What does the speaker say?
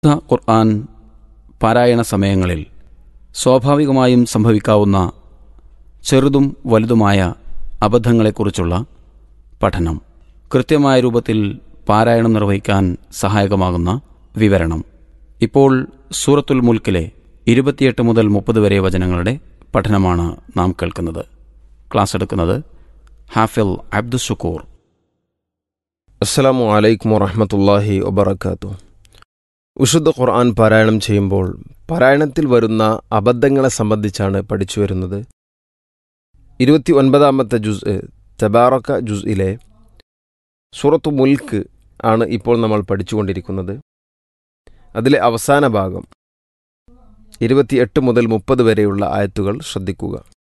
വിശുദ്ധ ഖുർആൻ പാരായണ സമയങ്ങളിൽ സ്വാഭാവികമായും സംഭവിക്കാവുന്ന ചെറുതും വലുതുമായ അബദ്ധങ്ങളെക്കുറിച്ചുള്ള പഠനം കൃത്യമായ രൂപത്തിൽ പാരായണം നിർവഹിക്കാൻ സഹായകമാകുന്ന വിവരണം ഇപ്പോൾ സൂറത്തുൽ മുൽക്കിലെ ഇരുപത്തിയെട്ട് മുതൽ മുപ്പത് വരെ വചനങ്ങളുടെ പഠനമാണ് നാം കേൾക്കുന്നത് ക്ലാസ് എടുക്കുന്നത് ഹാഫിൽ അബ്ദുഷക്കൂർ അസ്സലാമു അലൈക്കും വറഹമത്തല്ലാഹി വബർക്കാത്തു വിശുദ്ധ ഖുർആൻ പാരായണം ചെയ്യുമ്പോൾ പാരായണത്തിൽ വരുന്ന അബദ്ധങ്ങളെ സംബന്ധിച്ചാണ് പഠിച്ചു വരുന്നത് ഇരുപത്തി ഒൻപതാമത്തെ ജുസ് തബാറക്ക ജുസ്ഇലെ സൂറത്തു മുൽക്ക് ആണ് ഇപ്പോൾ നമ്മൾ പഠിച്ചുകൊണ്ടിരിക്കുന്നത് അതിലെ അവസാന ഭാഗം ഇരുപത്തിയെട്ട് മുതൽ മുപ്പത് വരെയുള്ള ആയത്തുകൾ ശ്രദ്ധിക്കുക